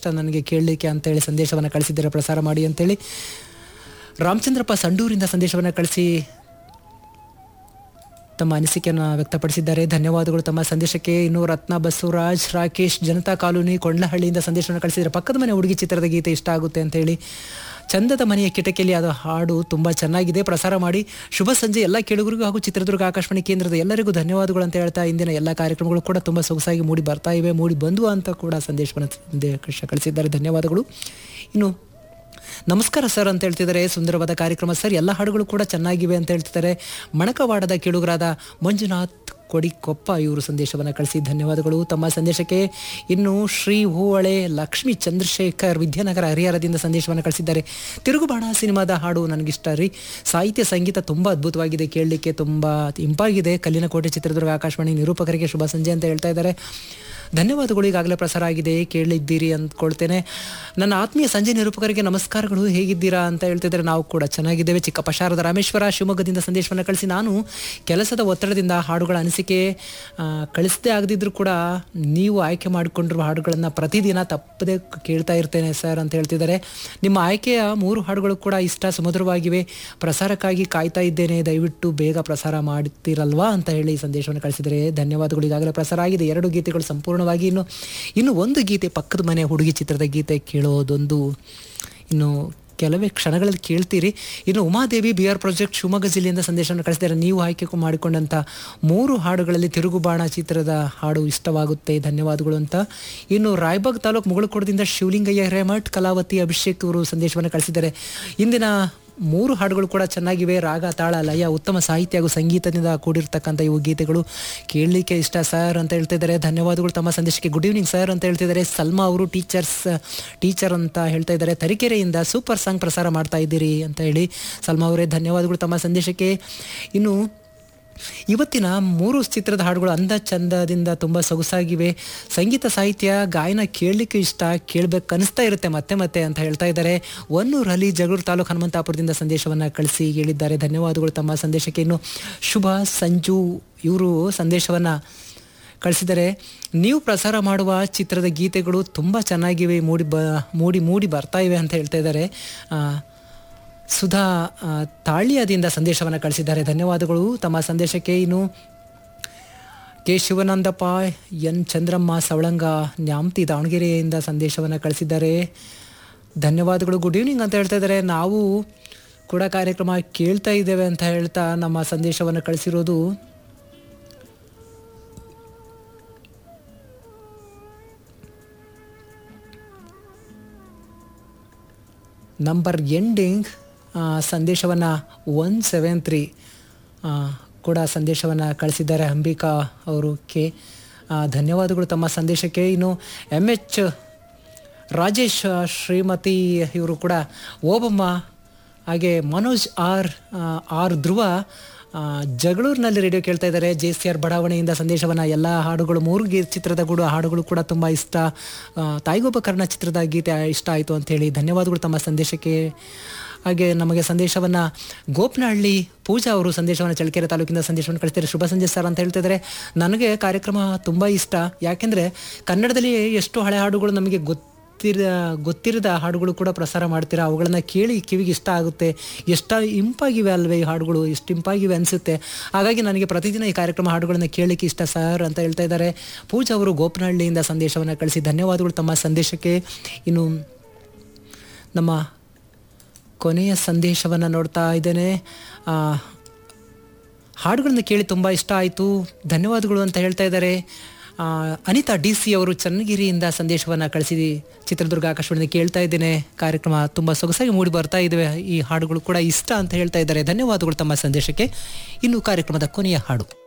ಇಷ್ಟ ನನಗೆ ಕೇಳಲಿಕ್ಕೆ ಅಂತೇಳಿ ಸಂದೇಶವನ್ನು ಕಳಿಸಿದ್ದಾರೆ ಪ್ರಸಾರ ಮಾಡಿ ಅಂತೇಳಿ ರಾಮಚಂದ್ರಪ್ಪ ಸಂಡೂರಿಂದ ಸಂದೇಶವನ್ನು ಕಳಿಸಿ ತಮ್ಮ ಅನಿಸಿಕೆಯನ್ನು ವ್ಯಕ್ತಪಡಿಸಿದ್ದಾರೆ ಧನ್ಯವಾದಗಳು ತಮ್ಮ ಸಂದೇಶಕ್ಕೆ ಇನ್ನು ರತ್ನ ಬಸವರಾಜ್ ರಾಕೇಶ್ ಜನತಾ ಕಾಲೋನಿ ಕೊಂಡ್ಲಹಳ್ಳಿಯಿಂದ ಸಂದೇಶವನ್ನು ಕಳಿಸಿದರೆ ಪಕ್ಕದ ಮನೆ ಹುಡುಗಿ ಚಿತ್ರದ ಗೀತೆ ಇಷ್ಟ ಆಗುತ್ತೆ ಅಂತ ಹೇಳಿ ಚಂದದ ಮನೆಯ ಕಿಟಕಿಯಲ್ಲಿ ಅದು ಹಾಡು ತುಂಬ ಚೆನ್ನಾಗಿದೆ ಪ್ರಸಾರ ಮಾಡಿ ಶುಭ ಸಂಜೆ ಎಲ್ಲ ಕೇಳುಗರಿಗೂ ಹಾಗೂ ಚಿತ್ರದುರ್ಗ ಆಕಾಶವಾಣಿ ಕೇಂದ್ರದ ಎಲ್ಲರಿಗೂ ಧನ್ಯವಾದಗಳು ಅಂತ ಹೇಳ್ತಾ ಇಂದಿನ ಎಲ್ಲ ಕಾರ್ಯಕ್ರಮಗಳು ಕೂಡ ತುಂಬ ಸೊಗಸಾಗಿ ಮೂಡಿ ಬರ್ತಾ ಇವೆ ಮೂಡಿ ಬಂದು ಅಂತ ಕೂಡ ಸಂದೇಶವನ್ನು ಸಂದೇಶ ಕಳಿಸಿದ್ದಾರೆ ಧನ್ಯವಾದಗಳು ಇನ್ನು ನಮಸ್ಕಾರ ಸರ್ ಅಂತ ಹೇಳ್ತಿದ್ದಾರೆ ಸುಂದರವಾದ ಕಾರ್ಯಕ್ರಮ ಸರ್ ಎಲ್ಲ ಹಾಡುಗಳು ಕೂಡ ಚೆನ್ನಾಗಿವೆ ಅಂತ ಹೇಳ್ತಿದ್ದಾರೆ ಮಣಕವಾಡದ ಕೇಳುಗರಾದ ಮಂಜುನಾಥ್ ಕೊಡಿಕೊಪ್ಪ ಇವರು ಸಂದೇಶವನ್ನು ಕಳಿಸಿ ಧನ್ಯವಾದಗಳು ತಮ್ಮ ಸಂದೇಶಕ್ಕೆ ಇನ್ನು ಶ್ರೀ ಹೂವಳೆ ಲಕ್ಷ್ಮೀ ಚಂದ್ರಶೇಖರ್ ವಿದ್ಯಾನಗರ ಹರಿಹರದಿಂದ ಸಂದೇಶವನ್ನು ಕಳಿಸಿದ್ದಾರೆ ತಿರುಗುಬಾಣ ಸಿನಿಮಾದ ಹಾಡು ನನಗಿಷ್ಟ ರೀ ಸಾಹಿತ್ಯ ಸಂಗೀತ ತುಂಬ ಅದ್ಭುತವಾಗಿದೆ ಕೇಳಲಿಕ್ಕೆ ತುಂಬ ಇಂಪಾಗಿದೆ ಕಲ್ಲಿನ ಕೋಟೆ ಚಿತ್ರದುರ್ಗ ಆಕಾಶವಾಣಿ ನಿರೂಪಕರಿಗೆ ಶುಭ ಸಂಜೆ ಅಂತ ಹೇಳ್ತಾ ಇದ್ದಾರೆ ಧನ್ಯವಾದಗಳು ಈಗಾಗಲೇ ಪ್ರಸಾರ ಆಗಿದೆ ಕೇಳಿದ್ದೀರಿ ಅಂದ್ಕೊಳ್ತೇನೆ ನನ್ನ ಆತ್ಮೀಯ ಸಂಜೆ ನಿರೂಪಕರಿಗೆ ನಮಸ್ಕಾರಗಳು ಹೇಗಿದ್ದೀರಾ ಅಂತ ಹೇಳ್ತಿದ್ದಾರೆ ನಾವು ಕೂಡ ಚೆನ್ನಾಗಿದ್ದೇವೆ ಚಿಕ್ಕಪ್ಪ ಶಾರದ ರಾಮೇಶ್ವರ ಶಿವಮೊಗ್ಗದಿಂದ ಸಂದೇಶವನ್ನು ಕಳಿಸಿ ನಾನು ಕೆಲಸದ ಒತ್ತಡದಿಂದ ಹಾಡುಗಳ ಅನಿಸಿಕೆ ಆ, ಕಳಿಸದೇ ಆಗದಿದ್ರೂ ಕೂಡ ನೀವು ಆಯ್ಕೆ ಮಾಡಿಕೊಂಡಿರುವ ಹಾಡುಗಳನ್ನು ಪ್ರತಿದಿನ ತಪ್ಪದೆ ಕೇಳ್ತಾ ಇರ್ತೇನೆ ಸರ್ ಅಂತ ಹೇಳ್ತಿದ್ದಾರೆ ನಿಮ್ಮ ಆಯ್ಕೆಯ ಮೂರು ಹಾಡುಗಳು ಕೂಡ ಇಷ್ಟ ಸುಮಧುರವಾಗಿವೆ ಪ್ರಸಾರಕ್ಕಾಗಿ ಕಾಯ್ತಾ ಇದ್ದೇನೆ ದಯವಿಟ್ಟು ಬೇಗ ಪ್ರಸಾರ ಮಾಡ್ತೀರಲ್ವಾ ಅಂತ ಹೇಳಿ ಸಂದೇಶವನ್ನು ಕಳಿಸಿದರೆ ಧನ್ಯವಾದಗಳು ಈಗಾಗಲೇ ಪ್ರಸಾರ ಆಗಿದೆ ಎರಡು ಗೀತೆಗಳು ಸಂಪೂರ್ಣವಾಗಿ ಇನ್ನು ಇನ್ನು ಒಂದು ಗೀತೆ ಪಕ್ಕದ ಮನೆ ಹುಡುಗಿ ಚಿತ್ರದ ಗೀತೆ ಕೇಳೋದೊಂದು ಇನ್ನು ಕೆಲವೇ ಕ್ಷಣಗಳಲ್ಲಿ ಕೇಳ್ತೀರಿ ಇನ್ನು Umadevi B R project Shivamogga ಜಿಲ್ಲೆಯಿಂದ ಸಂದೇಶವನ್ನು ಕಳಿಸಿದ್ದಾರೆ ನೀವು ಆಯ್ಕೆ ಮಾಡಿಕೊಂಡಂಥ ಮೂರು ಹಾಡುಗಳಲ್ಲಿ ತಿರುಗುಬಾಣ ಚಿತ್ರದ ಹಾಡು ಇಷ್ಟವಾಗುತ್ತೆ ಧನ್ಯವಾದಗಳು ಅಂತ ಇನ್ನು ರಾಯಬಾಗ್ ತಾಲೂಕು ಮುಗಳಕೋಟದಿಂದ ಶಿವಲಿಂಗಯ್ಯ ಹಿರೇಮಠ್ ಕಲಾವತಿ ಅಭಿಷೇಕ್ ಅವರು ಸಂದೇಶವನ್ನು ಕಳಿಸಿದ್ದಾರೆ ಇಂದಿನ ಮೂರು ಹಾಡುಗಳು ಕೂಡ ಚೆನ್ನಾಗಿವೆ ರಾಗ ತಾಳ ಲಯ ಉತ್ತಮ ಸಾಹಿತ್ಯ ಹಾಗೂ ಸಂಗೀತದಿಂದ ಕೂಡಿರ್ತಕ್ಕಂಥ ಇವು ಗೀತೆಗಳು ಕೇಳಲಿಕ್ಕೆ ಇಷ್ಟ ಸರ್ ಅಂತ ಹೇಳ್ತಿದ್ದಾರೆ ಧನ್ಯವಾದಗಳು ತಮ್ಮ ಸಂದೇಶಕ್ಕೆ ಗುಡ್ ಈವ್ನಿಂಗ್ ಸರ್ ಅಂತ ಹೇಳ್ತಿದ್ದಾರೆ ಸಲ್ಮಾ ಅವರು ಟೀಚರ್ಸ್ ಟೀಚರ್ ಅಂತ ಹೇಳ್ತಾ ಇದ್ದಾರೆ ತರೀಕೆರೆಯಿಂದ ಸೂಪರ್ ಸಾಂಗ್ ಪ್ರಸಾರ ಮಾಡ್ತಾ ಇದ್ದೀರಿ ಅಂತ ಹೇಳಿ ಸಲ್ಮಾ ಅವರೇ ಧನ್ಯವಾದಗಳು ತಮ್ಮ ಸಂದೇಶಕ್ಕೆ ಇನ್ನು ಇವತ್ತಿನ ಮೂರು ಚಿತ್ರದ ಹಾಡುಗಳು ಅಂದ ಚಂದದಿಂದ ತುಂಬ ಸೊಗಸಾಗಿವೆ ಸಂಗೀತ ಸಾಹಿತ್ಯ ಗಾಯನ ಕೇಳಲಿಕ್ಕೆ ಇಷ್ಟ ಕೇಳಬೇಕು ಅನಿಸ್ತಾ ಇರುತ್ತೆ ಮತ್ತೆ ಮತ್ತೆ ಅಂತ ಹೇಳ್ತಾ ಇದ್ದಾರೆ ಒನ್ನೂರು ಅಲಿ ಜಗಳೂರು ತಾಲೂಕು ಹನುಮಂತಾಪುರದಿಂದ ಸಂದೇಶವನ್ನು ಕಳಿಸಿ ಹೇಳಿದ್ದಾರೆ ಧನ್ಯವಾದಗಳು ತಮ್ಮ ಸಂದೇಶಕ್ಕೆ ಇನ್ನು ಶುಭ ಸಂಜು ಇವರು ಸಂದೇಶವನ್ನು ಕಳಿಸಿದರೆ ನೀವು ಪ್ರಸಾರ ಮಾಡುವ ಚಿತ್ರದ ಗೀತೆಗಳು ತುಂಬ ಚೆನ್ನಾಗಿವೆ ಮೂಡಿ ಬ ಮೂಡಿ ಮೂಡಿ ಬರ್ತಾ ಇವೆ ಅಂತ ಹೇಳ್ತಾ ಇದ್ದಾರೆ ಆ, ಸುಧಾ ಆ, ತಾಳ್ಯದಿಂದ ಸಂದೇಶವನ್ನು ಕಳಿಸಿದ್ದಾರೆ ಧನ್ಯವಾದಗಳು ತಮ್ಮ ಸಂದೇಶಕ್ಕೆ ಇನ್ನು ಕೆ ಶಿವನಂದಪ್ಪ ಎನ್ ಚಂದ್ರಮ್ಮ ಸವಳಂಗ ನ್ಯಾಮ್ತಿ ದಾವಣಗೆರೆಯಿಂದ ಸಂದೇಶವನ್ನು ಕಳಿಸಿದ್ದಾರೆ ಧನ್ಯವಾದಗಳು ಗುಡ್ ಈವ್ನಿಂಗ್ ಅಂತ ಹೇಳ್ತಾ ಇದ್ದಾರೆ ನಾವು ಕೂಡ ಕಾರ್ಯಕ್ರಮ ಕೇಳ್ತಾ ಇದ್ದೇವೆ ಅಂತ ಹೇಳ್ತಾ ನಮ್ಮ ಸಂದೇಶವನ್ನು ಕಳಿಸಿರೋದು ನಂಬರ್ ಎಂಡಿಂಗ್ ಸಂದೇಶವನ್ನು ಒನ್ ಸೆವೆನ್ ತ್ರೀ ಕೂಡ ಸಂದೇಶವನ್ನು ಕಳಿಸಿದ್ದಾರೆ ಅಂಬಿಕಾ ಅವರು ಕೆ ಆ, ಧನ್ಯವಾದಗಳು ತಮ್ಮ ಸಂದೇಶಕ್ಕೆ ಇನ್ನು ಎಮ್ ಎಚ್ ರಾಜೇಶ್ ಆ, ಶ್ರೀಮತಿ ಇವರು ಕೂಡ ಓಬಮ್ಮ ಹಾಗೆ ಮನೋಜ್ ಆರ್ ಆ, ಆರ್ ಧ್ರುವ ಆ, ಜಗಳೂರಿನಲ್ಲಿ ರೇಡಿಯೋ ಕೇಳ್ತಾ ಇದ್ದಾರೆ ಜೆ ಸಿ ಆರ್ ಬಡಾವಣೆಯಿಂದ ಸಂದೇಶವನ್ನು ಎಲ್ಲ ಹಾಡುಗಳು ಮೂರು ಗೀ ಚಿತ್ರದ ಕೂಡ ಹಾಡುಗಳು ಕೂಡ ತುಂಬ ಇಷ್ಟ ಆ, ತಾಯಿಗೊಬ್ಬ ಕರ್ಣ ಚಿತ್ರದ ಗೀತೆ ಇಷ್ಟ ಆಯಿತು ಅಂತೇಳಿ ಧನ್ಯವಾದಗಳು ತಮ್ಮ ಸಂದೇಶಕ್ಕೆ ಹಾಗೆ ನಮಗೆ ಸಂದೇಶವನ್ನು ಗೋಪನಹಳ್ಳಿ ಪೂಜಾ ಅವರು ಸಂದೇಶವನ್ನು ಚಳ್ಳಕೆರೆ ತಾಲೂಕಿಂದ ಸಂದೇಶವನ್ನು ಕಳಿಸ್ತಾರೆ ಶುಭ ಸಂಜೆ ಸರ್ ಅಂತ ಹೇಳ್ತಿದ್ದಾರೆ ನನಗೆ ಕಾರ್ಯಕ್ರಮ ತುಂಬ ಇಷ್ಟ ಯಾಕೆಂದರೆ ಕನ್ನಡದಲ್ಲಿ ಎಷ್ಟು ಹಳೆ ಹಾಡುಗಳು ನಮಗೆ ಗೊತ್ತಿರ ಗೊತ್ತಿರದ ಹಾಡುಗಳು ಕೂಡ ಪ್ರಸಾರ ಮಾಡ್ತೀರಾ ಅವುಗಳನ್ನು ಕೇಳಿ ಕಿವಿಗೆ ಇಷ್ಟ ಆಗುತ್ತೆ ಎಷ್ಟು ಇಂಪಾಗಿವೆ ಅಲ್ವೇ ಈ ಹಾಡುಗಳು ಎಷ್ಟು ಇಂಪಾಗಿವೆ ಅನಿಸುತ್ತೆ ಹಾಗಾಗಿ ನನಗೆ ಪ್ರತಿದಿನ ಈ ಕಾರ್ಯಕ್ರಮ ಹಾಡುಗಳನ್ನು ಕೇಳಲಿಕ್ಕೆ ಇಷ್ಟ ಸರ್ ಅಂತ ಹೇಳ್ತಾ ಇದ್ದಾರೆ ಪೂಜಾ ಅವರು ಗೋಪನಹಳ್ಳಿಯಿಂದ ಸಂದೇಶವನ್ನು ಕಳಿಸಿ ಧನ್ಯವಾದಗಳು ತಮ್ಮ ಸಂದೇಶಕ್ಕೆ ಇನ್ನು ನಮ್ಮ ಕೊನೆಯ ಸಂದೇಶವನ್ನು ನೋಡ್ತಾ ಇದ್ದೇನೆ ಆ, ಹಾಡುಗಳನ್ನು ಕೇಳಿ ತುಂಬ ಇಷ್ಟ ಆಯಿತು ಧನ್ಯವಾದಗಳು ಅಂತ ಹೇಳ್ತಾ ಇದ್ದಾರೆ ಆ, ಅನಿತಾ ಡಿ ಸಿ ಅವರು ಚನ್ನಗಿರಿಯಿಂದ ಸಂದೇಶವನ್ನು ಕಳಿಸಿ ಚಿತ್ರದುರ್ಗ ಆಕಾಶವಾಣಿ ಕೇಳ್ತಾ ಇದ್ದೇನೆ ಕಾರ್ಯಕ್ರಮ ತುಂಬ ಸೊಗಸಾಗಿ ಮೂಡಿ ಬರ್ತಾ ಇದ್ದಾವೆ ಈ ಹಾಡುಗಳು ಕೂಡ ಇಷ್ಟ ಅಂತ ಹೇಳ್ತಾ ಇದ್ದಾರೆ ಧನ್ಯವಾದಗಳು ತಮ್ಮ ಸಂದೇಶಕ್ಕೆ ಇನ್ನು ಕಾರ್ಯಕ್ರಮದ ಕೊನೆಯ ಹಾಡು